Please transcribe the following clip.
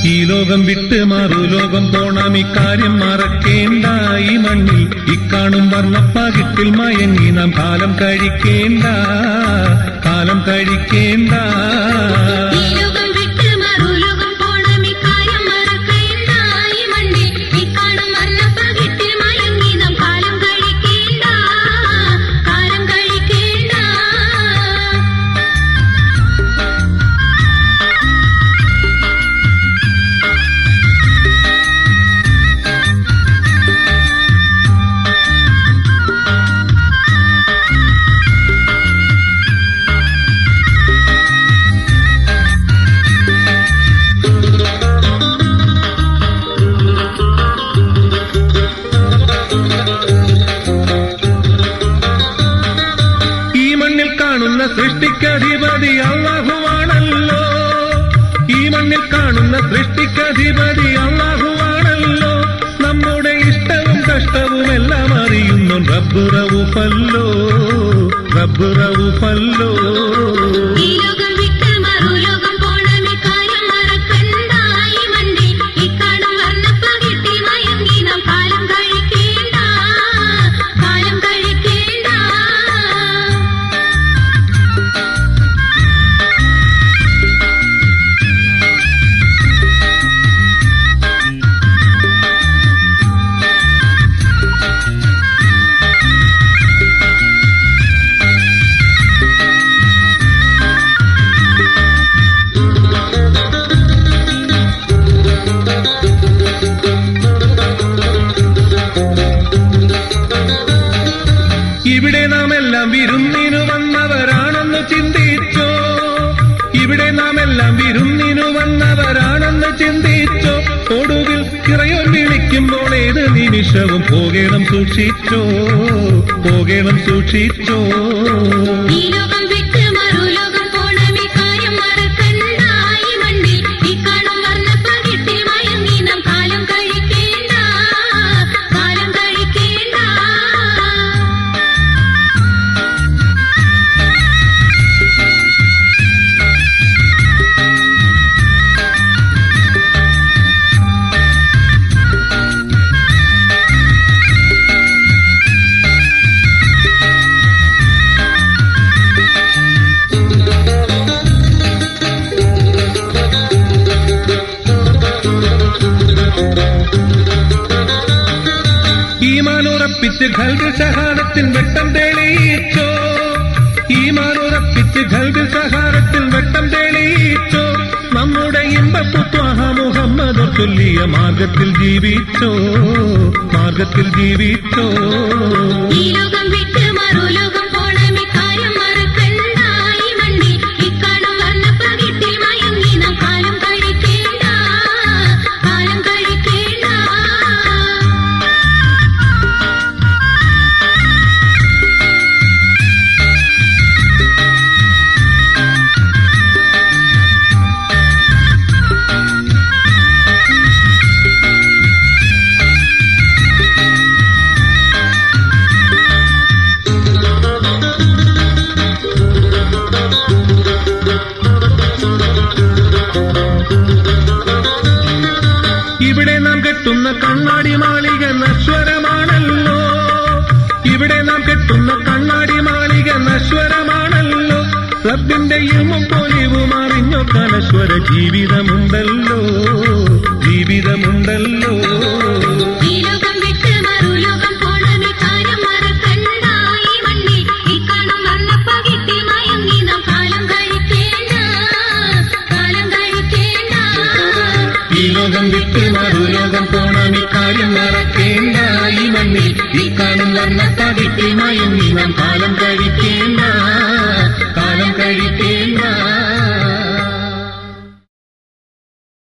ഈ ലോകം വിട്ട് മാറുലോകം പോണം ഇക്കാര്യം മറക്കേണ്ട ഈ മണ്ണിൽ ഇക്കാണും വർണ്ണപ്പകിട്ടിൽ മയങ്ങി നാം കാലം കഴിക്കേണ്ട കാലം കഴിക്കേണ്ട ഈ ലോകം വിട്ട് മറുലോകം പോണം ഇക്കാര്യം മറക്കേണ്ട ഈ മണ്ണിൽ ഇക്കാണും വർണ്ണപ്പകിട്ടിൽ മയങ്ങി നാം കാലം കഴിക്കേണ്ട കാലം കഴിക്കേണ്ട ഈ മണ്ണിൽ കാണുന്ന സൃഷ്ടിക്കധിപതി അള്ളാഹുവാണല്ലോ ഈ മണ്ണിൽ കാണുന്ന സൃഷ്ടിക്കധിപതി അള്ളാഹുവാണല്ലോ നമ്മുടെ ഇഷ്ടവും കഷ്ടവും എല്ലാം അറിയുന്നു റബ്ബുറവുഫല്ലോ റബ്ബുറവുഫല്ലോ ഈ ലോകം വിട്ട് മറുലോകം പോണം ഇക്കാര്യം മറക്കണ്ട ഈ മണ്ണിൽ ഇക്കാണും വർണ്ണപ്പകിട്ടിൽ മയങ്ങി നാം കാലം കഴിക്കേണ്ട കാലം കഴിക്കേണ്ട ഇവിടെ നാം എല്ലാം വിരുന്നിനു വന്നവരാണെന്ന് ചിന്തിച്ചോ ഇവിടെ നാം എല്ലാം വിരുന്നിനു വന്നവരാണെന്ന് ചിന്തിച്ചോ ഒടുവിൽ ഇറയോൻ വിളിക്കുമ്പോൾ ഏത് നിമിഷവും പോകണം സൂക്ഷിച്ചോ പോകണം സൂക്ഷിച്ചോ ഈ ലോകം വിട്ട് മറുലോകം പോണം ഇക്കാര്യം മറക്കണ്ട ഈ മണ്ണിൽ ഇക്കാണും വർണ്ണപ്പകിട്ടിൽ മയങ്ങി നാം കാലം കഴിക്കേണ്ട കാലം കഴിക്കേണ്ട ഈമാനുറപ്പിച്ച് ഖൽബിൽ ഷഹാദത്തിൻ വെട്ടം തെളിയിച്ചോ ഈമാനുറപ്പിച്ച് ഖൽബിൽ ഷഹാദത്തിൽ വെട്ടം തെളിയിച്ചോ നമ്മുടെ ഇമ്പപ്പുത്വാഹ മുഹമ്മദ് ചൊല്ലിയ മാർഗത്തിൽ ജീവിച്ചോ മാർഗത്തിൽ ജീവിച്ചോ ഈ ലോകം വിട്ട് മറുലോകം പോണം ഇക്കാര്യം മറക്കണ്ട ഈ മണ്ണിൽ ഇക്കാണും വർണ്ണപ്പകിട്ടിൽ മയങ്ങി നാം കാലം കഴിക്കേണ്ട കാലം കഴിക്കേണ്ട ഇവിടെ നാം കെട്ടുന്ന കണ്ണാടി മാളിക നശ്വരമാണല്ലോ ഇവിടെ നാം കെട്ടുന്ന കണ്ണാടി മാളിക നശ്വരമാണല്ലോ റബ്ബിന്റെ ഇൽമും പൊലിവും അറിഞ്ഞോ കനശ്വര ജീവിതമുണ്ടല്ലോ ജീവിതമുണ്ടല്ലോ ഈ ലോകം വിട്ട് മറുലോകം പോണം ഇക്കാര്യം മറക്കണ്ട ഈ മണ്ണിൽ ഇക്കാണും വർണ്ണപ്പകിട്ടിൽ മയങ്ങി നാം കാലം കഴിക്കേണ്ട കാലം കഴിക്കേണ്ട ഈ ലോകം വിട്ട് മറുലോകം പോണം ഇക്കാര്യം മറക്കേണ്ട ഈ മണ്ണിൽ ഈ കാണും വർണ്ണപ്പതിട്ട് മയങ്ങി നാം കാലം കഴിക്കേണ്ട കാലം കഴിക്കേണ്ട